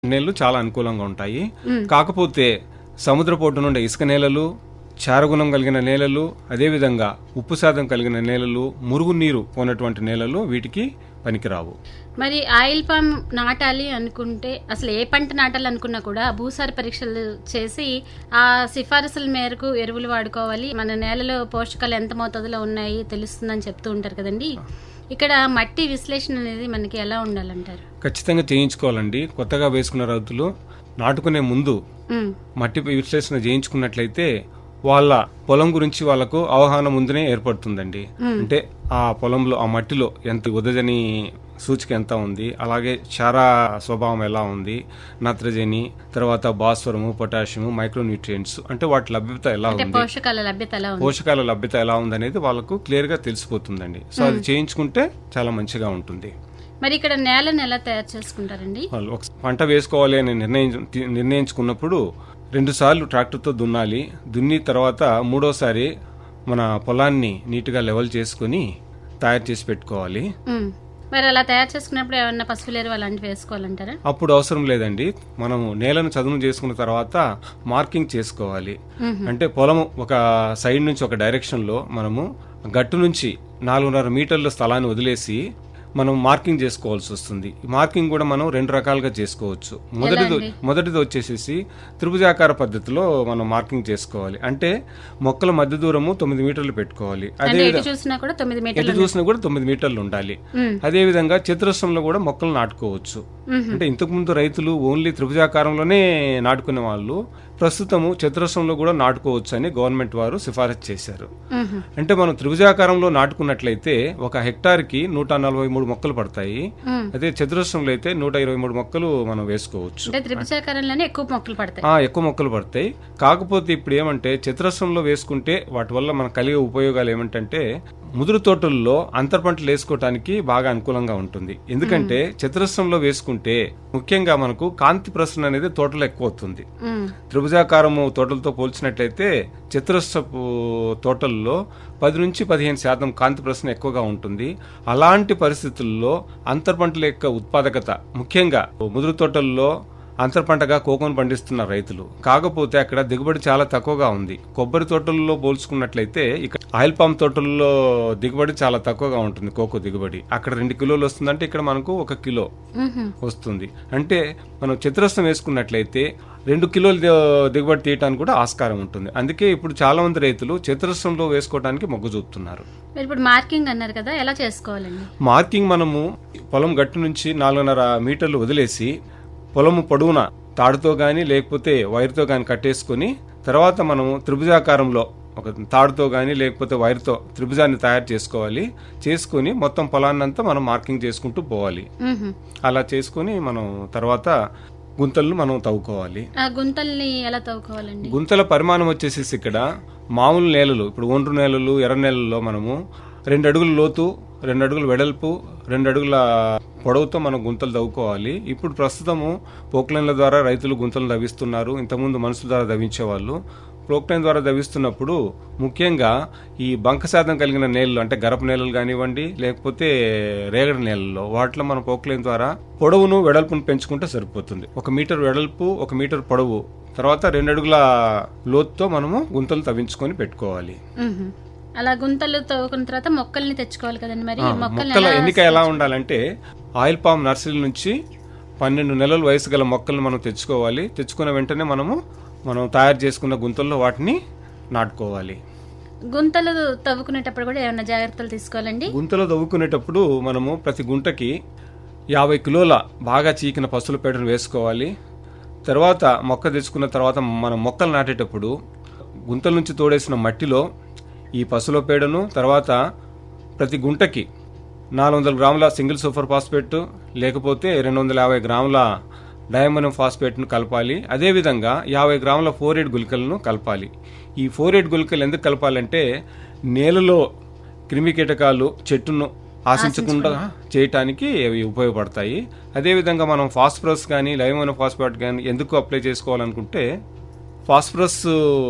నేలలు చాలా అనుకూలంగా ఉంటాయి కాకపోతే సముద్రపోటు నుండి ఇసుక నేలలు చారగుణం కలిగిన నేలలు అదేవిధంగా ఉప్పు శాతం కలిగిన నేలలు మురుగునీరు పోనటువంటి నేలలు వీటికి పనికిరావు మరి ఆయిల్ పామ్ నాటాలి అనుకుంటే అసలు ఏ పంట నాటాలి అనుకున్నా కూడా భూసార పరీక్షలు చేసి ఆ సిఫారసుల మేరకు ఎరువులు వాడుకోవాలి మన నేలలో పోషకాలు ఎంత మోతాదులో ఉన్నాయి తెలుస్తుందని చెప్తూ ఉంటారు కదండి ఇక్కడ మట్టి విశ్లేషణ అనేది మనకి ఎలా ఉండాలంటారు ఖచ్చితంగా చేయించుకోవాలండి కొత్తగా వేసుకున్న రైతులు నాటుకునే ముందు ఉమ్, మట్టి విశ్లేషణ చేయించుకున్నట్లయితే వాళ్ళ పొలం గురించి వాళ్ళకు అవగాహన ముందునే ఏర్పడుతుందండి అంటే ఆ పొలంలో ఆ మట్టిలో ఎంత ఉదజని సూచిక ఎంత ఉంది అలాగే క్షార స్వభావం ఎలా ఉంది నత్రజని తర్వాత భాస్వరము పొటాషియము మైక్రోన్యూట్రియంట్స్ అంటే వాటి లభ్యత ఎలా అంటే ఉంది పోషకాల లభ్యత ఎలా ఉంది పోషకాల లభ్యత ఎలా ఉంది అనేది వాళ్ళకు క్లియర్ గా తెలిసిపోతుందండి సో అది చేయించుకుంటే చాలా మంచిగా ఉంటుంది మరి ఇక్కడ నేలను ఎలా తయారు చేసుకుంటారండి వాళ్ళు ఒక పంట వేసుకోవాలి అని నిర్ణయించు నిర్ణయించుకున్నప్పుడు రెండు సార్లు ట్రాక్టర్తో దున్నాలి దున్ని తర్వాత మూడోసారి మన పొలాన్ని నీట్గా లెవెల్ చేసుకొని తయారు చేసి పెట్టుకోవాలి ఉమ్, మరి అలా తయారు చేసుకున్నప్పుడు ఏమన్నా పసుపు ఎరువు అలాంటివి వేసుకోవాలంటారా అప్పుడు అవసరం లేదండి మనము నేలను చదును చేసుకున్న తర్వాత మార్కింగ్ చేసుకోవాలి అంటే పొలం ఒక సైడ్ నుంచి ఒక డైరెక్షన్ లో మనము గట్టు నుంచి నాలుగున్నర మీటర్ల స్థలాన్ని వదిలేసి మనం మార్కింగ్ చేసుకోవాల్సి వస్తుంది ఈ మార్కింగ్ కూడా మనం రెండు రకాలుగా చేసుకోవచ్చు మొదటిది మొదటిది వచ్చేసేసి త్రిభుజాకార పద్ధతిలో మనం మార్కింగ్ చేసుకోవాలి అంటే మొక్కల మధ్య దూరము తొమ్మిది మీటర్లు పెట్టుకోవాలి అదే అంటే ఎటు చూసినా కూడా తొమ్మిది మీటర్లు ఎటు చూసినా కూడా తొమ్మిది మీటర్లు ఉండాలి మ్మ్. అదే విధంగా చతురస్రంలో కూడా మొక్కలు నాటుకోవచ్చు అంటే ఇంతకు ముందు రైతులు ఓన్లీ త్రిభుజాకారంలోనే నాటుకునే వాళ్ళు ప్రస్తుతము చతురస్రంలో కూడా నాటుకోవచ్చు అని గవర్నమెంట్ వారు సిఫారసు చేశారు మ్మ్. అంటే మనం త్రిభుజాకారంలో నాటుకున్నట్లయితే ఒక హెక్టార్ కి నూట నలభై మూడు మొక్కలు పడతాయి మ్మ్. అదే చతురస్రంలో అయితే నూట ఇరవై మూడు మొక్కలు మనం వేసుకోవచ్చు అంటే త్రిభుజాకారంలోనే ఎక్కువ మొక్కలు పడతాయి ఆ ఎక్కువ మొక్కలు పడతాయి కాకపోతే ఇప్పుడు ఏమంటే చతురస్రంలో వేసుకుంటే వాటి వల్ల మనకు కలిగే ఉపయోగాలు ఏమిటంటే ముదురు తోటల్లో అంతర్ పంటలు వేసుకోవటానికి బాగా అనుకూలంగా ఉంటుంది ఎందుకంటే చతురస్రంలో వేసుకుంటే ముఖ్యంగా మనకు కాంతి ప్రసరణ అనేది తోటలో ఎక్కువ అవుతుంది మ్మ్. త్రిభుజాకారము తోటలతో పోల్చినట్లయితే చతురస్రపు తోటల్లో పది నుంచి పదిహేను శాతం కాంతి ప్రసరణ ఎక్కువగా ఉంటుంది అలాంటి పరిస్థితుల్లో అంతర్ పంటల యొక్క ఉత్పాదకత ముఖ్యంగా ముదురు తోటల్లో అంతర్ పంటగా కోకోను పండిస్తున్న రైతులు కాకపోతే అక్కడ దిగుబడి చాలా తక్కువగా ఉంది కొబ్బరి తోటల్లో పోల్చుకున్నట్లయితే ఇక్కడ ఆయిల్ పామ్ తోటల్లో దిగుబడి చాలా తక్కువగా ఉంటుంది కోకో దిగుబడి అక్కడ రెండు కిలోలు వస్తుందంటే ఇక్కడ మనకు ఒక కిలో మ్మ్. వస్తుంది అంటే మనం చతురస్రం వేసుకున్నట్లయితే రెండు కిలోలు ది- దిగుబడి తీయటానికి కూడా ఆస్కారం ఉంటుంది అందుకే ఇప్పుడు చాలా మంది రైతులు చతురస్రంలో వేసుకోవడానికి మొగ్గు చూపుతున్నారు మీరు ఇప్పుడు మార్కింగ్ అన్నారు కదా ఎలా చేసుకోవాలండి మార్కింగ్ మనము పొలం గట్టు నుంచి నాలుగున్నర మీటర్లు వదిలేసి పొలము పొడవున తాడుతో గాని లేకపోతే వైర్తో గాని కట్టేసుకొని తర్వాత మనము త్రిభుజాకారంలో ఒక తాడుతో గాని లేకపోతే వైర్తో త్రిభుజాన్ని తయారు చేసుకోవాలి చేసుకొని మొత్తం పొలాన్నంతా మనం మార్కింగ్ చేసుకుంటూ పోవాలి మ్మ్. అలా చేసుకొని మనం తర్వాత గుంతలను మనం తవ్వుకోవాలి ఆ గుంతల్ని ఎలా తవ్వుకోవాలండి గుంతల పరిమాణం వచ్చేసేసి ఇక్కడ మామూలు నేలలు ఇప్పుడు ఒండ్రు నేలలు ఎర్ర నేలల్లో మనము రెండు అడుగుల లోతు రెండు అడుగుల వెడల్పు రెండు అడుగుల పొడవుతో మనం గుంతలు తవ్వుకోవాలి ఇప్పుడు ప్రస్తుతము పోక్లైన్ల ద్వారా రైతులు గుంతలు తవ్విస్తున్నారు ఇంతకుముందు మనుషుల ద్వారా తవ్వించేవాళ్ళు ప్రోక్లైన్ ద్వారా తవ్విస్తున్నప్పుడు ముఖ్యంగా ఈ బంక శాతం కలిగిన నేలలు అంటే గరప నేలలు కానివ్వండి లేకపోతే రేగడి నేలల్లో వాటిలో మనం పోక్లైన్ ద్వారా పొడవును వెడల్పును పెంచుకుంటే సరిపోతుంది ఒక మీటర్ వెడల్పు ఒక మీటర్ పొడవు తర్వాత రెండు అడుగుల లోతుతో మనము గుంతలు తవ్వించుకొని పెట్టుకోవాలి మ్మ్. అలా గుంతలు తవ్వుకున్న తర్వాత మొక్కల్ని తెచ్చుకోవాలి కదండి మరి మొక్కల్ని మొక్కల ఎలా ఎన్నిక ఎలా ఉండాలంటే ఆయిల్ పామ్ నర్సరీ నుంచి పన్నెండు నెలల వయసు గల మొక్కలను మనం తెచ్చుకోవాలి తెచ్చుకున్న వెంటనే మనము మనం తయారు చేసుకున్న గుంతల్లో వాటిని నాటుకోవాలి గుంతలు తవ్వుకునేటప్పుడు కూడా ఏమైనా జాగ్రత్తలు తీసుకోవాలండి గుంతలో తవ్వుకునేటప్పుడు మనము ప్రతి గుంటకి యాభై కిలోల బాగా చీకిన పసుల పేడను వేసుకోవాలి తర్వాత మొక్క తెచ్చుకున్న తర్వాత మనం మొక్కలు నాటేటప్పుడు గుంతల నుంచి తోడేసిన మట్టిలో ఈ పసుల పేడను తర్వాత ప్రతి గుంటకి నాలుగు వందల గ్రాముల సింగిల్ సూపర్ ఫాస్ఫేట్ లేకపోతే రెండు వందల యాభై గ్రాముల డయామోనియం ఫాస్ఫేట్ను కలపాలి అదేవిధంగా యాభై గ్రాముల ఫోరేట్ గుళికలను కలపాలి ఈ ఫోరేట్ గుళికలు ఎందుకు కలపాలంటే నేలలో క్రిమి కీటకాలు చెట్టును ఆశించకుండా చేయటానికి అవి ఉపయోగపడతాయి అదేవిధంగా మనం ఫాస్ఫరస్ కానీ లైమోన ఫాస్ఫేట్ కానీ ఎందుకు అప్లై చేసుకోవాలనుకుంటే ఫాస్ఫరస్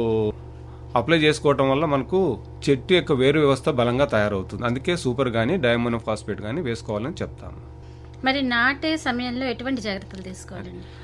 అప్లై చేసుకోవటం వల్ల మనకు చెట్టు యొక్క వేరు వ్యవస్థ బలంగా తయారవుతుంది అందుకే సూపర్ కానీ డయామోనో ఫాస్ఫేట్ కానీ వేసుకోవాలని చెప్తాము మరి నాటే సమయంలో ఎటువంటి జాగ్రత్తలు తీసుకోవాలండి